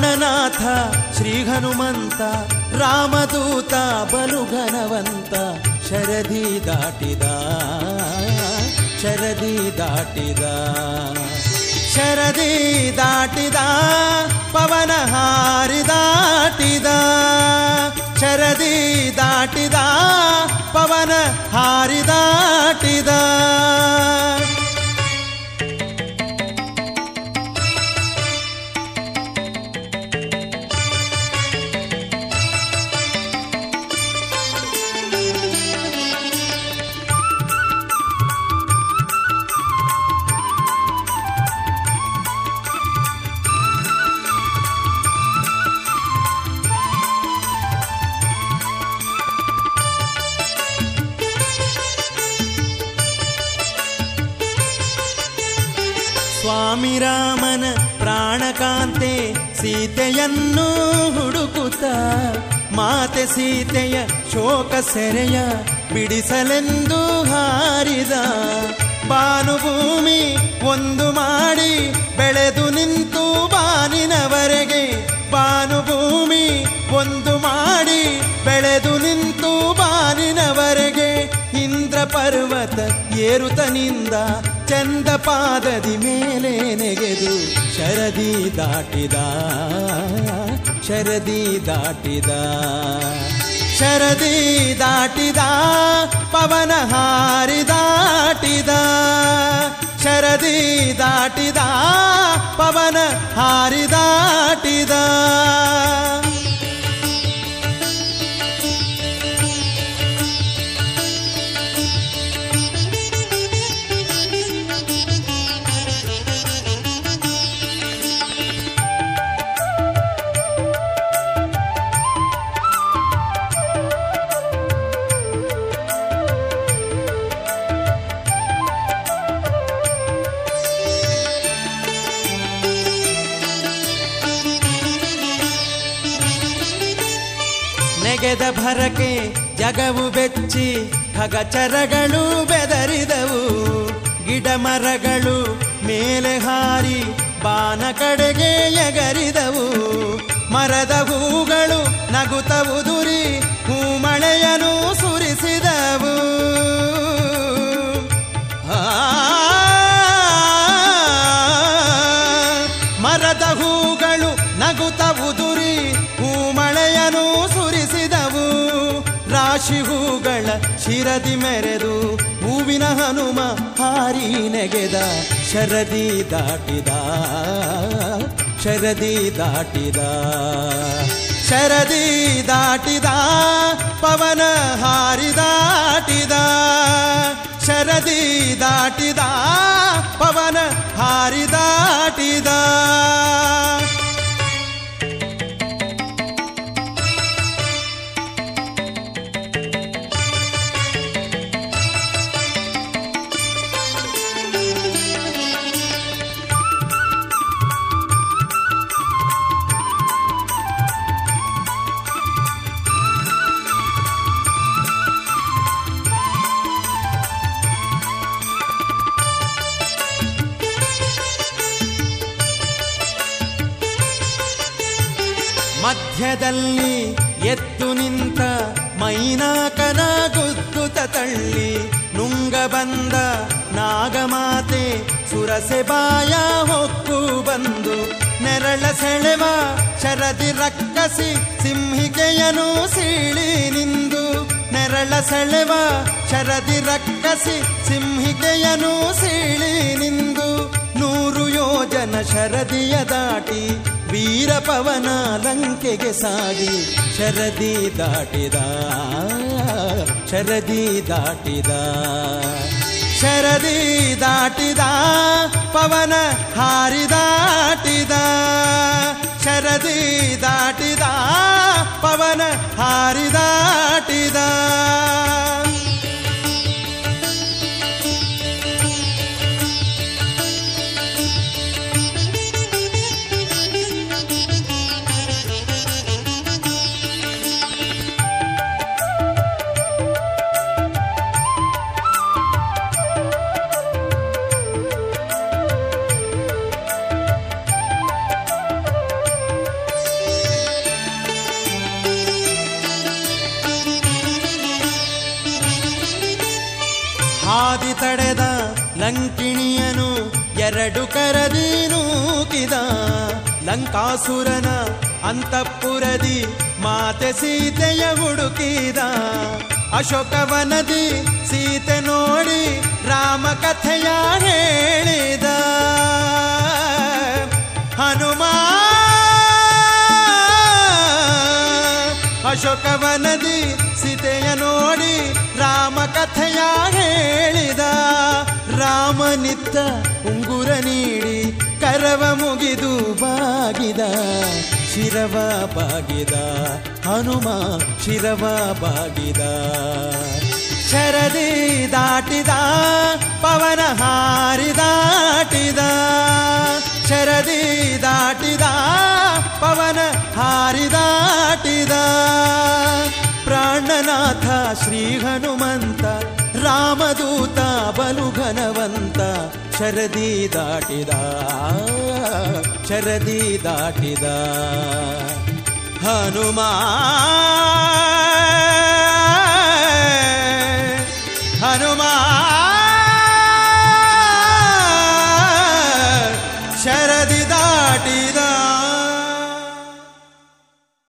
ಪ್ರಾಣನಾಥ ಶ್ರೀ ಹನುಮಂತ ರಾಮದೂತ ಬಲು ಘನವಂತ ಶರದಿ ದಾಟಿದ ಶರದಿ ದಾಟಿದ ಶರದಿ ದಾಟಿದ ಪವನ ಹಾರಿ ದಾಟಿದ ಶರದಿ ದಾಟಿದ ಪವನ ಹಾರಿ ದಾಟಿದ ಸ್ವಾಮಿ ರಾಮನ ಪ್ರಾಣಕಾಂತೆ ಸೀತೆಯನ್ನು ಹುಡುಕುತ್ತ ಮಾತೆ ಸೀತೆಯ ಶೋಕ ಸೆರೆಯ ಬಿಡಿಸಲೆಂದು ಹಾರಿದ ಭಾನುಭೂಮಿ ಒಂದು ಮಾಡಿ ಬೆಳೆದು ನಿಂತು ಬಾನಿನವರೆಗೆ ಭಾನುಭೂಮಿ ಒಂದು ಮಾಡಿ ಬೆಳೆದು ನಿಂತು ಬಾನಿನವರೆಗೆ ಇಂದ್ರ ಪರ್ವತ ಏರುತನಿಂದ ಚಂದ ಪಾದದಿ ಮೇಲೆ ನೆಗೆದು ಶರದಿ ದಾಟಿದ ಶರದಿ ದಾಟಿದ ಶರದಿ ದಾಟಿದ ಪವನ ಹಾರಿ ದಾಟಿದ ಶರದಿ ದಾಟಿದ ಪವನ ಹಾರಿ ದಾಟಿದ ನೆಗೆದ ಭರಕೆ ಜಗವು ಬೆಚ್ಚಿ ಖಗಚರಗಳು ಬೆದರಿದವು ಗಿಡ ಮರಗಳು ಮೇಲೆ ಹಾರಿ ಬಾನ ಕಡೆಗೆ ಎಗರಿದವು ಮರದ ಹೂಗಳು ನಗುತ್ತ ಉದುರಿ ಹೂಮಳೆಯನು ಸುರಿಸಿದವು ಆ ಮರದ ಹೂಗಳು ನಗುತ್ತ ಉದುರಿ ಹೂಮಳೆಯನು ಸುರಿಸಿದವು ರಾಶಿ ಹೂಗಳ ಶಿರದಿ ಮೆರೆದು ಹೂವಿನ ಹನುಮ ಹಾರಿ ನೆಗೆದ ಶರದಿ ದಾಟಿದ ಶರದಿ ದಾಟಿದ ಶರದಿ ದಾಟಿದ ಪವನ ಹಾರಿ ದಾಟಿದ ಶರದಿ ದಾಟಿದ ಪವನ ಹಾರಿ ದಾಟಿದ ಮಧ್ಯದಲ್ಲಿ ಎದ್ದು ನಿಂತ ಮೈನಾಕನ ಗುದ್ದುತ ತಳ್ಳಿ ನುಂಗ ಬಂದ ನಾಗಮಾತೆ ಸುರಸೆ ಬಾಯ ಹೊಕ್ಕು ಬಂದು ನೆರಳ ಸೆಳೆವ ಶರದಿ ರಕ್ಕಸಿ ಸಿಂಹಿಕೆಯನು ಸೀಳಿ ನಿಂದು ನೆರಳ ಸೆಳೆವ ಶರದಿ ರಕ್ಕಸಿ ಸಿಂಹಿಕೆಯನು ಸೀಳಿ ನಿಂದು ನೂರು ಯೋಜನ ಶರದಿಯ ದಾಟಿ ವೀರಪವನ ಲಂಕೆಗೆ ಸಾಗಿ ಶರದಿ ದಾಟಿದ ಶರದಿ ದಾಟಿದ ಶರದಿ ದಾಟಿದ ಪವನ ಹಾರಿ ದಾಟಿದ ಶರದಿ ದಾಟಿದ ಪವನ ಹಾರಿ ದಾಟಿದ ಹಾದಿ ತಡೆದ ಲಂಕಿಣಿಯನು ಎರಡು ಕರದಿ ನೂಕಿದ ಲಂಕಾಸುರನ ಅಂತಃಪುರದಿ ಮಾತೆ ಸೀತೆಯ ಹುಡುಕಿದ ಅಶೋಕವನದಿ ಸೀತೆ ನೋಡಿ ರಾಮ ಕಥೆಯ ಹೇಳಿದ ಹನುಮ ಅಶೋಕವನದಿ ಸೀತೆಯ ನೋಡಿ ರಾಮ ಕಥೆಯ ಹೇಳಿದ ರಾಮನಿತ್ತ ಉಂಗುರ ನೀಡಿ ಕರವ ಮುಗಿದು ಬಾಗಿದ ಶಿರವ ಬಾಗಿದ ಹನುಮ ಶಿರವ ಬಾಗಿದ ಶರದಿ ದಾಟಿದ ಪವನ ಹಾರಿ ದಾಟಿದ ಶರದಿ ದಾಟಿದ ಪವನ ಹಾರಿ ದಾಟಿದ ಪ್ರಾಣನಾಥ ಶ್ರೀ ಹನುಮಂತ ರಾಮದೂತ ಬಲು ಘನವಂತ ಶರದಿ ದಾಟಿದ ಶರದಿ ದಾಟಿದ ಹನುಮ ಹನುಮ ಶರದಿ ದಾಟಿದ